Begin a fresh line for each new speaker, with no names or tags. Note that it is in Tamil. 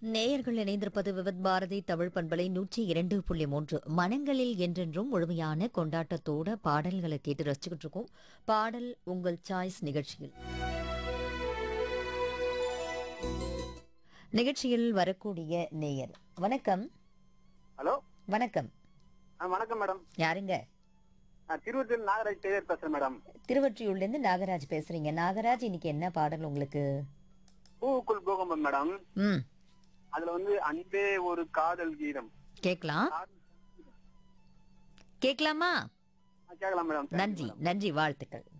நேயர்கள் இணைந்திருப்பது விவத் பாரதி தமிழ் பண்பலை நூற்றி இரண்டு புள்ளி மூன்று மனங்களில் என்றென்றும் முழுமையான கொண்டாட்டத்தோட பாடல்களை கேட்டு ரசிச்சுக்கிட்டு இருக்கோம் பாடல் உங்கள் சாய்ஸ் நிகழ்ச்சியில் நிகழ்ச்சியில் வரக்கூடிய நேயர் வணக்கம்
ஹலோ
வணக்கம்
ஆ வணக்கம் மேடம்
யாருங்க
நான் திருவத்தூர் நாகராஜ் டெய்லர் பேசுறேன் மேடம்
திருவொற்றியூர்லேருந்து நாகராஜ் பேசுறீங்க நாகராஜ் இன்னைக்கு என்ன பாடல் உங்களுக்கு
பூவுக்குள் பூகம்பம் மேடம்
ம்
அதுல வந்து அன்பே ஒரு காதல் கீதம்
கேட்கலாம் கேட்கலாமா
ஆ, கேட்கலாம் மேடம்
நன்றி நன்றி வாழ்த்துக்கள்